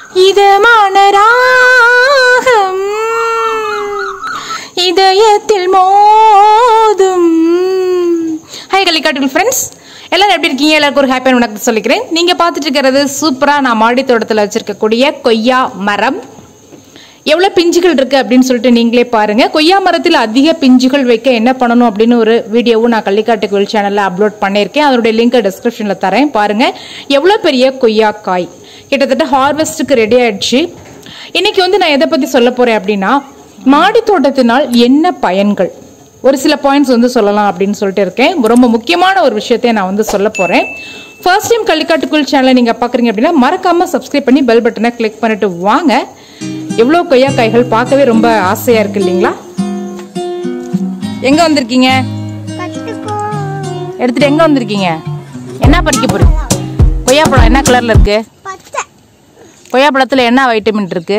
இதமான ராகம் இதயத்தில் மோதும் ஹாய் கலிக்காட்டுகள் ஃப்ரெண்ட்ஸ் எல்லாரும் எப்படி இருக்கீங்க எல்லாருக்கும் ஒரு ஹாப்பியான வணக்கம் சொல்லிக்கிறேன் நீங்க பார்த்துட்டு இருக்கிறது சூப்பரா நான் மாடி தோட்டத்தில் வச்சிருக்கக்கூடிய கொய்யா மரம் எவ்வளோ பிஞ்சுகள் இருக்குது அப்படின்னு சொல்லிட்டு நீங்களே பாருங்கள் கொய்யா மரத்தில் அதிக பிஞ்சுகள் வைக்க என்ன பண்ணணும் அப்படின்னு ஒரு வீடியோவும் நான் கள்ளிக்காட்டு கோயில் சேனலில் அப்லோட் பண்ணியிருக்கேன் அதனுடைய லிங்கை டிஸ்கிரிப்ஷனில் தரேன் பாருங்கள் எவ்வளோ பெரிய கொய்யா காய் கிட்டத்தட்ட ஹார்வெஸ்ட்டுக்கு ரெடி ஆயிடுச்சு இன்னைக்கு வந்து நான் எதை பற்றி சொல்ல போகிறேன் அப்படின்னா மாடி தோட்டத்தினால் என்ன பயன்கள் ஒரு சில பாயிண்ட்ஸ் வந்து சொல்லலாம் அப்படின்னு சொல்லிட்டு இருக்கேன் ரொம்ப முக்கியமான ஒரு விஷயத்தை நான் வந்து சொல்ல போகிறேன் ஃபர்ஸ்ட் டைம் கள்ளிக்காட்டுக்குள் சேனலை நீங்கள் பார்க்குறீங்க அப்படின்னா மறக்காமல் சப்ஸ்கிரைப் பண்ணி பெல் பட்டனை கிளிக் பண்ணிட்டு வாங்க எவ்வளோ கொய்யா காய்கள் பார்க்கவே ரொம்ப ஆசையாக இருக்கு இல்லைங்களா எங்கே வந்திருக்கீங்க எடுத்துட்டு எங்கே வந்திருக்கீங்க என்ன பறிக்க போறீங்க கொய்யாப்பழம் என்ன கலரில் இருக்கு பச்சை கொய்யாப்பழத்தில் என்ன வைட்டமின் இருக்கு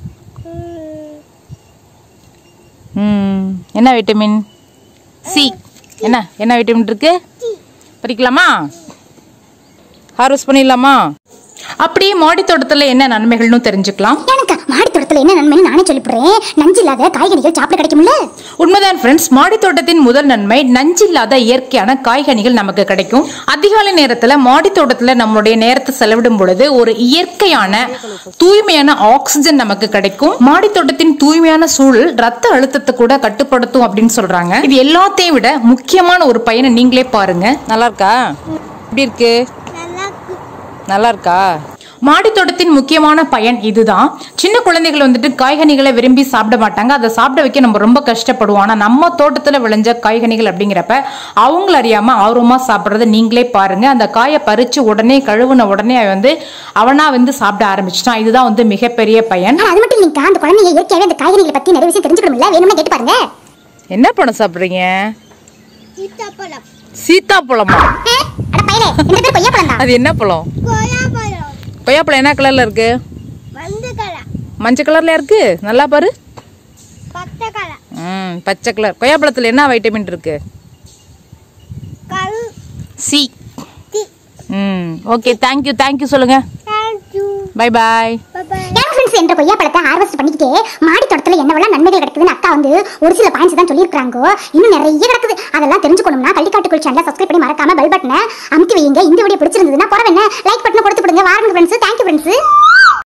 ம் என்ன வைட்டமின் சி என்ன என்ன வைட்டமின் இருக்கு பறிக்கலாமா ஹார்வெஸ்ட் பண்ணிடலாமா அப்படியே மாடி தோட்டத்தில் என்ன நன்மைகள்னு தெரிஞ்சுக்கலாம் எனக்கு மாடி தோட்டத்துல என்ன நன்மைன்னு நானே சொல்லிவிடுறேன் நஞ்சு இல்லாத காய்கறிகள் சாப்பிட கிடைக்கும்ல உண்மைதான் ஃப்ரெண்ட்ஸ் மாடி தோட்டத்தின் முதல் நன்மை நஞ்சில்லாத இயற்கையான காய்கனிகள் நமக்கு கிடைக்கும் அதிகாலை நேரத்துல மாடி தோட்டத்துல நம்மளுடைய நேரத்தை செலவிடும் பொழுது ஒரு இயற்கையான தூய்மையான ஆக்சிஜன் நமக்கு கிடைக்கும் மாடி தோட்டத்தின் தூய்மையான சூழல் ரத்த அழுத்தத்தை கூட கட்டுப்படுத்தும் அப்படின்னு சொல்றாங்க இது எல்லாத்தையும் விட முக்கியமான ஒரு பையனை நீங்களே பாருங்க நல்லா இருக்கா எப்படி இருக்கு நல்லா இருக்கா மாடி தோட்டத்தின் முக்கியமான பயன் இதுதான் சின்ன குழந்தைகள் வந்துட்டு காய்கனிகளை விரும்பி சாப்பிட மாட்டாங்க அதை சாப்பிட வைக்க நம்ம ரொம்ப கஷ்டப்படுவோம் ஆனா நம்ம தோட்டத்துல விளைஞ்ச காய்கனிகள் அப்படிங்கிறப்ப அவங்கள அறியாம ஆர்வமா சாப்பிட்றத நீங்களே பாருங்க அந்த காயை பறிச்சு உடனே கழுவுன உடனே அவன் வந்து அவனா வந்து சாப்பிட ஆரம்பிச்சிட்டான் இதுதான் வந்து மிகப்பெரிய பயன் ஆனா அது மட்டும் இல்லைங்கக்கா அந்த குழந்தைங்க இயற்கையாவே அந்த காய்கறிகளை பத்தி நிறைய விஷயம் தெரிஞ்சுக்கணும்ல வேணும்னா கேட்டு பாருங்க என்ன பழம் சாப்பிடுறீங்க சீத்தாப்பழம் சீத்தாப்பழமா அட பயலே இந்த பேர் கொய்யா பழம் தான் அது என்ன பழம் கொய்யாப்பழம் கொய்யாப்பழம் என்ன கலர்ல இருக்கு மஞ்சள் கலர் மஞ்சள் கலர்ல இருக்கு நல்லா பாரு பச்சை கலர் ம் பச்சை கலர் கொய்யாப்பழத்தில் என்ன வைட்டமின் இருக்கு கல் சி ம் ஓகே தேங்க்யூ தேங்க்யூ சொல்லுங்க தேங்க்யூ பை பாய் என் ஃப்ரெண்ட்ஸ் என்ற கொய்யா பழத்தை ஹார்வெஸ்ட் பண்ணிக்கிட்டே மாடி தோட்டத்துல என்னவெல்லாம் நன்மைகள் கிடைக்குதுன்னு அக்கா வந்து ஒரு சில பாயிண்ட்ஸ் தான் சொல்லியிருக்காங்க இன்னும் நிறைய கிடக்குது அதெல்லாம் தெரிஞ்சுக்கணும்னா கள்ளிக்காட்டுக்குள் சேனலை சப்ஸ்கிரைப் பண்ணி மறக்காம பெல் பட்டனை அமுத்தி வைங்க இந்த வீடியோ பிடிச்சிருந்ததுன்னா போற என்ன லைக் பட்டனை கொடுத்து விடுங்க வாருங்க ஃப்ரெண்ட்ஸ் தேங்க்யூ ஃப்ரெண்ட்ஸ்